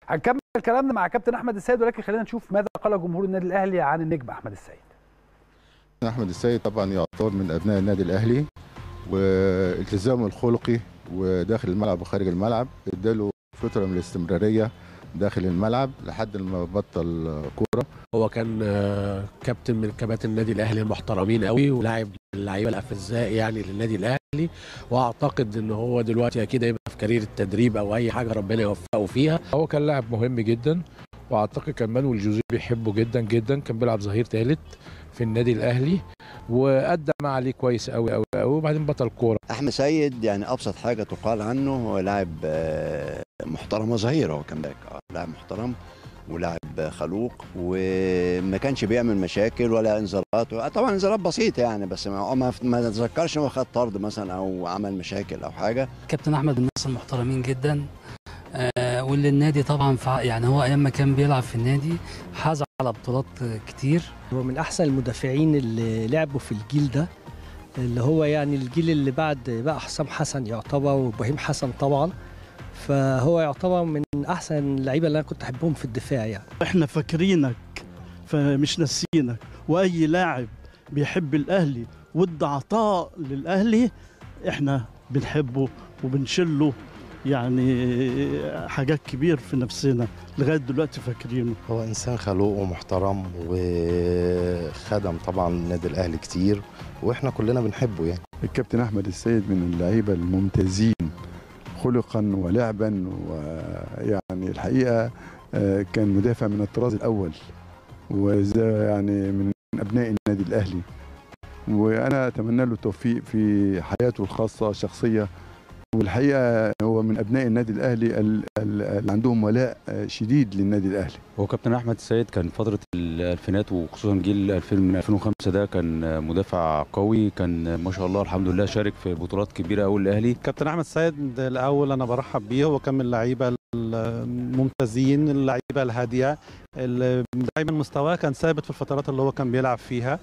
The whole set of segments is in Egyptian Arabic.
هنكمل كلامنا مع كابتن احمد السيد ولكن خلينا نشوف ماذا قال جمهور النادي الاهلي عن النجم احمد السيد احمد السيد طبعا يعتبر من ابناء النادي الاهلي والتزامه الخلقي وداخل الملعب وخارج الملعب اداله فتره من الاستمراريه داخل الملعب لحد ما بطل كوره هو كان آه، كابتن من كباتن النادي الاهلي المحترمين قوي ولاعب من اللعيبه الافزاء يعني للنادي الاهلي واعتقد ان هو دلوقتي اكيد هيبقى في كارير التدريب او اي حاجه ربنا يوفقه فيها هو كان لاعب مهم جدا واعتقد كان مانويل جوزيه بيحبه جدا جدا كان بيلعب ظهير ثالث في النادي الاهلي وادى ما عليه كويس قوي قوي قوي وبعدين بطل كوره احمد سيد يعني ابسط حاجه تقال عنه هو لاعب آه، محترم وظهير هو كان باك آه، لاعب محترم ولاعب خلوق وما كانش بيعمل مشاكل ولا انذارات طبعا انذارات بسيطه يعني بس ما ما ما اتذكرش هو خد طرد مثلا او عمل مشاكل او حاجه كابتن احمد من الناس المحترمين جدا آه، واللي النادي طبعا فع- يعني هو ايام ما كان بيلعب في النادي حاز على بطولات كتير هو من احسن المدافعين اللي لعبوا في الجيل ده اللي هو يعني الجيل اللي بعد بقى حسام حسن يعتبر وابراهيم حسن طبعا فهو يعتبر من احسن اللعيبه اللي انا كنت احبهم في الدفاع يعني احنا فاكرينك فمش ناسيينك واي لاعب بيحب الاهلي وادى عطاء للاهلي احنا بنحبه وبنشله يعني حاجات كبير في نفسنا لغايه دلوقتي فاكرينه هو انسان خلوق ومحترم وخدم طبعا النادي الاهلي كتير واحنا كلنا بنحبه يعني الكابتن احمد السيد من اللعيبه الممتازين خلقا ولعبا ويعني الحقيقه آه، كان مدافع من الطراز الاول وزي يعني من ابناء النادي الاهلي وانا اتمنى له التوفيق في حياته الخاصه الشخصيه والحقيقه هو من ابناء النادي الاهلي ال- ال- اللي عندهم ولاء آه، شديد للنادي الاهلي هو كابتن احمد السيد كان فتره الالفينات وخصوصا جيل 2000 من 2005 ده كان مدافع قوي كان ما شاء الله الحمد لله شارك في بطولات كبيره قوي الاهلي كابتن احمد سيد الاول انا برحب بيه هو كان من اللعيبه الممتازين اللعيبه الهاديه اللي دايما مستواه كان ثابت في الفترات اللي هو كان بيلعب فيها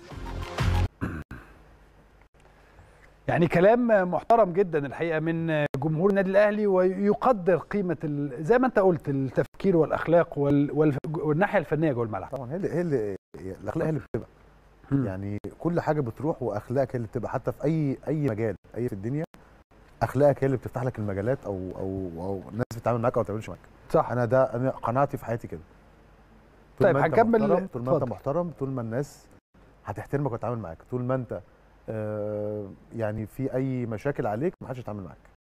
يعني كلام محترم جدا الحقيقه من جمهور النادي الاهلي ويقدر قيمه ال- زي ما انت قلت التفكير والاخلاق وال- وال- والناحيه الفنيه جوه الملعب طبعا هي اللي هي اللي الاخلاق هي اللي بتبقى يعني كل حاجه بتروح واخلاقك هي اللي بتبقى حتى في اي اي مجال اي في الدنيا اخلاقك هي اللي بتفتح لك المجالات او او او الناس بتتعامل معاك او ما بتتعاملش معاك صح انا ده انا قناعتي في حياتي كده طول طيب ما أنت هنكمل- محترم طول ما انت اتفضل. محترم طول ما الناس هتحترمك وتتعامل معاك طول ما انت آه يعني في اي مشاكل عليك ما حدش يتعامل معاك